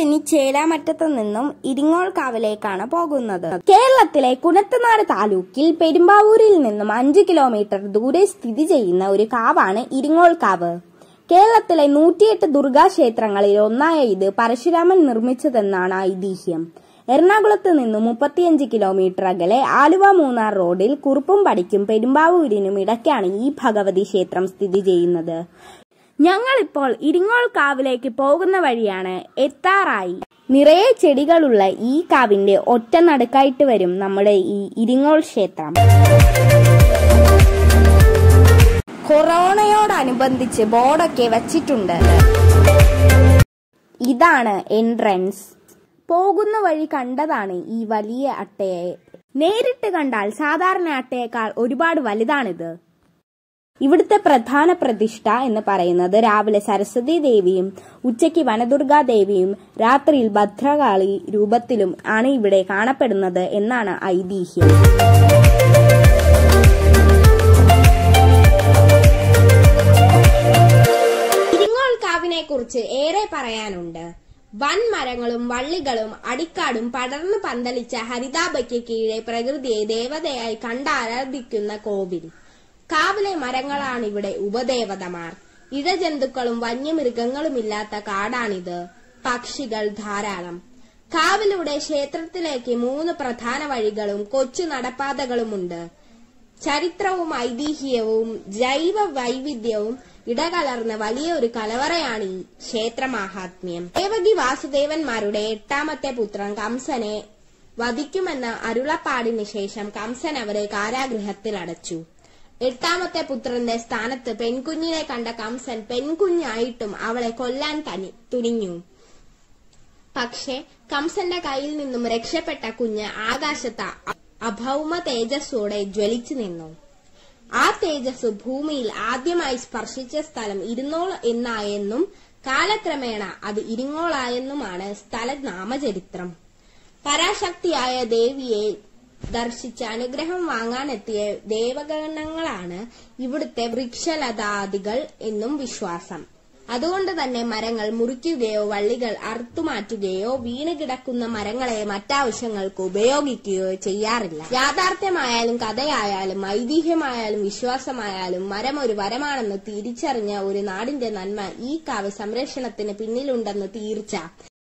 ഇനി ചേലാമറ്റത്ത് നിന്നും ഇരിങ്ങോൾ കാവിലേക്കാണ് പോകുന്നത് കേരളത്തിലെ കുണത്തനാട് താലൂക്കിൽ പെരുമ്പാവൂരിൽ നിന്നും അഞ്ച് കിലോമീറ്റർ ദൂരെ സ്ഥിതി ചെയ്യുന്ന ഒരു കാവാണ് ഇരിങ്ങോൾ കാവ് കേരളത്തിലെ നൂറ്റിയെട്ട് ദുർഗാക്ഷേത്രങ്ങളിൽ ഒന്നായ ഇത് പരശുരാമൻ നിർമ്മിച്ചതെന്നാണ് ഐതിഹ്യം എറണാകുളത്ത് നിന്നും മുപ്പത്തിയഞ്ച് കിലോമീറ്റർ അകലെ ആലുവ മൂന്നാർ റോഡിൽ കുറുപ്പും പടിക്കും പെരുമ്പാവൂരിനും ഇടയ്ക്കാണ് ഈ ഭഗവതി ക്ഷേത്രം സ്ഥിതി ചെയ്യുന്നത് ഞങ്ങളിപ്പോൾ ഇരിങ്ങോൾ കാവിലേക്ക് പോകുന്ന വഴിയാണ് എത്താറായി നിറയെ ചെടികളുള്ള ഈ കാവിന്റെ ഒറ്റ നടുക്കായിട്ട് വരും നമ്മുടെ ഈ ഇരിങ്ങോൾ ക്ഷേത്രം കൊറോണയോടനുബന്ധിച്ച് ബോർഡൊക്കെ വച്ചിട്ടുണ്ട് ഇതാണ് എൻട്രൻസ് പോകുന്ന വഴി കണ്ടതാണ് ഈ വലിയ അട്ടയെ നേരിട്ട് കണ്ടാൽ സാധാരണ അട്ടയേക്കാൾ ഒരുപാട് വലുതാണിത് ഇവിടുത്തെ പ്രധാന പ്രതിഷ്ഠ എന്ന് പറയുന്നത് രാവിലെ സരസ്വതി ദേവിയും ഉച്ചയ്ക്ക് വനദുർഗാ ദേവിയും രാത്രിയിൽ ഭദ്രകാളി രൂപത്തിലും ആണ് ഇവിടെ കാണപ്പെടുന്നത് എന്നാണ് ഐതിഹ്യം ഇരിങ്ങോൾ കാവിനെ കുറിച്ച് ഏറെ പറയാനുണ്ട് വൻ മരങ്ങളും വള്ളികളും അടിക്കാടും പടർന്നു പന്തലിച്ച ഹരിതാഭയ്ക്ക് കീഴെ പ്രകൃതിയെ ദേവതയായി കണ്ടാരാധിക്കുന്ന കോവിൽ കാവിലെ മരങ്ങളാണ് ഇവിടെ ഉപദേവതമാർ ഇഴജന്തുക്കളും വന്യമൃഗങ്ങളുമില്ലാത്ത കാടാണിത് പക്ഷികൾ ധാരാളം കാവിലൂടെ ക്ഷേത്രത്തിലേക്ക് മൂന്ന് പ്രധാന വഴികളും കൊച്ചു നടപ്പാതകളുമുണ്ട് ചരിത്രവും ഐതിഹ്യവും ജൈവ വൈവിധ്യവും ഇടകലർന്ന വലിയൊരു കലവറയാണ് ഈ ക്ഷേത്രമാഹാത്മ്യം ദേവകി വാസുദേവന്മാരുടെ എട്ടാമത്തെ പുത്രൻ കംസനെ വധിക്കുമെന്ന അരുളപ്പാടിന് ശേഷം കംസൻ അവരെ കാരാഗൃഹത്തിൽ അടച്ചു എട്ടാമത്തെ പുത്രന്റെ സ്ഥാനത്ത് പെൺകുഞ്ഞിനെ കണ്ട കംസൻ പെൺകുഞ്ഞായിട്ടും അവളെ കൊല്ലാൻ തനി തുനിഞ്ഞു പക്ഷേ കംസന്റെ കയ്യിൽ നിന്നും രക്ഷപ്പെട്ട കുഞ്ഞ് ആകാശത്ത് അഭൗമ തേജസ്സോടെ ജ്വലിച്ചു നിന്നു ആ തേജസ് ഭൂമിയിൽ ആദ്യമായി സ്പർശിച്ച സ്ഥലം ഇരുന്നോൾ എന്നായെന്നും കാലക്രമേണ അത് ഇരിങ്ങോളായെന്നുമാണ് സ്ഥല നാമചരിത്രം പരാശക്തിയായ ദേവിയെ ദർശിച്ച് അനുഗ്രഹം വാങ്ങാനെത്തിയ ദേവഗണങ്ങളാണ് ഇവിടുത്തെ വൃക്ഷലതാദികൾ എന്നും വിശ്വാസം അതുകൊണ്ട് തന്നെ മരങ്ങൾ മുറിക്കുകയോ വള്ളികൾ അറുത്തുമാറ്റുകയോ വീണ് കിടക്കുന്ന മരങ്ങളെ മറ്റാവശ്യങ്ങൾക്ക് ഉപയോഗിക്കുകയോ ചെയ്യാറില്ല യാഥാർത്ഥ്യമായാലും കഥയായാലും ഐതിഹ്യമായാലും വിശ്വാസമായാലും മരം ഒരു വരമാണെന്ന് തിരിച്ചറിഞ്ഞ ഒരു നാടിന്റെ നന്മ ഈ കാവ് സംരക്ഷണത്തിന് പിന്നിലുണ്ടെന്ന് തീർച്ച